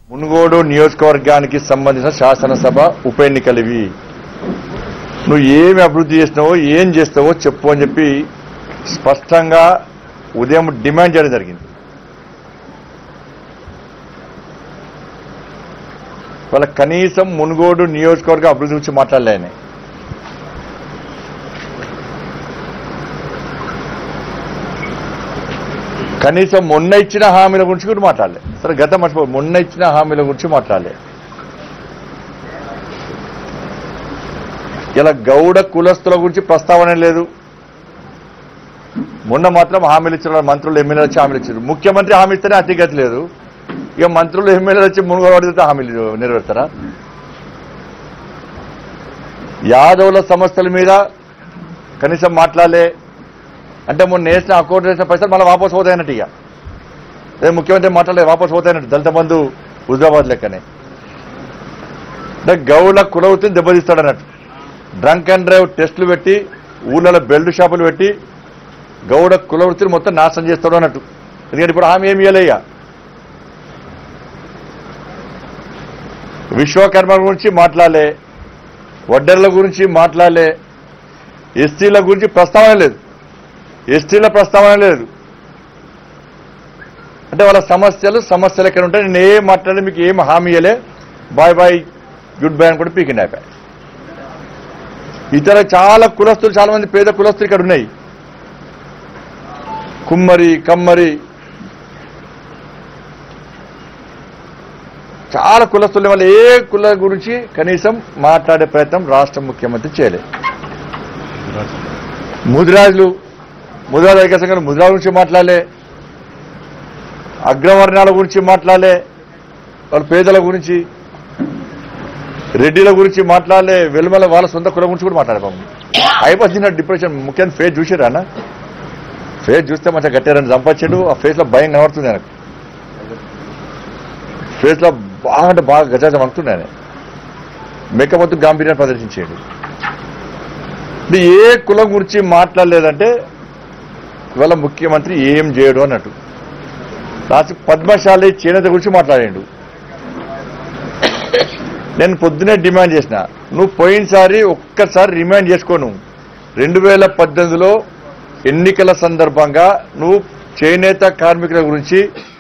మునుగోడు నియోజకవర్గానికి సంబంధించిన శాసనసభ ఉప ఎన్నికలు ఇవి నువ్వు ఏమి అభివృద్ధి చేసినావో ఏం చేస్తావో చెప్పు అని చెప్పి స్పష్టంగా ఉదయం డిమాండ్ చేయడం జరిగింది వాళ్ళ కనీసం మునుగోడు నియోజకవర్గ అభివృద్ధి గురించి మాట్లాడలే ఆయన కనీసం మొన్న ఇచ్చిన హామీల గురించి కూడా మాట్లాడలే సరే గత మర్చిపో మొన్న ఇచ్చిన హామీల గురించి మాట్లాడలే ఇలా గౌడ కులస్తుల గురించి ప్రస్తావన లేదు మొన్న మాత్రం హామీలు ఇచ్చిన మంత్రులు ఎమ్మెల్యేలు వచ్చి హామీలు ఇచ్చారు ముఖ్యమంత్రి హామీ ఇస్తేనే అతిగతి లేదు ఇక మంత్రులు ఎమ్మెల్యేలు వచ్చి మునుగోడు హామీలు నెరవేర్తారా యాదవుల సమస్యల మీద కనీసం మాట్లాడలే అంటే మొన్న వేసిన అకౌంట్ వేసిన పైసలు మళ్ళీ వాపసు పోతాయన్నట్టు ఇక అదే ముఖ్యమంత్రి మాట్లాడలేదు వాపసు పోతాయన్నట్టు దళిత బంధు హుజరాబాద్ లెక్కనే అంటే గౌల కులవృత్తిని దెబ్బతీస్తాడన్నట్టు డ్రంక్ అండ్ డ్రైవ్ టెస్టులు పెట్టి ఊళ్ళలో బెల్ట్ షాపులు పెట్టి గౌడ కులవృత్తిని మొత్తం నాశనం చేస్తాడు అన్నట్టు ఎందుకంటే ఇప్పుడు హామీ ఏమి ఇవ్వలే ఇక విశ్వకర్మ గురించి మాట్లాడలే వడ్డర్ల గురించి మాట్లాడలే ఎస్టీల గురించి ప్రస్తావన లేదు ఎస్టీల ప్రస్తావన లేదు అంటే వాళ్ళ సమస్యలు సమస్యలు ఎక్కడ ఉంటాయి నేను ఏం మాట్లాడి మీకు ఏం హామీ ఇవ్వలే బాయ్ బాయ్ గుడ్ బై అని కూడా పీకిండి అయిపోయి ఇతర చాలా కులస్తులు చాలా మంది పేద కులస్తులు ఇక్కడ ఉన్నాయి కుమ్మరి కమ్మరి చాలా కులస్తులు వాళ్ళు ఏ కుల గురించి కనీసం మాట్లాడే ప్రయత్నం రాష్ట్ర ముఖ్యమంత్రి చేయలేదు ముదిరాజులు ముదిరాజు ఐక్య సంఘం ముదిరాజు గురించి మాట్లాడలే అగ్రవర్ణాల గురించి మాట్లాడలే వాళ్ళ పేదల గురించి రెడ్డిల గురించి మాట్లాడలే వెలుమల వాళ్ళ సొంత కులం గురించి కూడా మాట్లాడే పాపం అయిపోతుంది డిప్రెషన్ ముఖ్యంగా ఫేస్ చూసారా అన్న ఫేస్ చూస్తే మంచిగా గట్టారని చంపచ్చాడు ఆ ఫేస్ లో భయం కనబడుతుంది నాకు ఫేస్ లో బాగా అంటే బాగా గజాజం అంటుంది ఆయన మేకపోతు గాంభీర్యాన్ని ప్రదర్శించాడు ఇది ఏ కులం గురించి మాట్లాడలేదంటే ఇవాళ ముఖ్యమంత్రి ఏం చేయడు అన్నట్టు లాస్ట్ పద్మశాలి చేనేత గురించి మాట్లాడాడు నేను పొద్దునే డిమాండ్ చేసిన నువ్వు పోయినసారి ఒక్కసారి రిమైండ్ చేసుకోను రెండు వేల పద్దెనిమిదిలో ఎన్నికల సందర్భంగా నువ్వు చేనేత కార్మికుల గురించి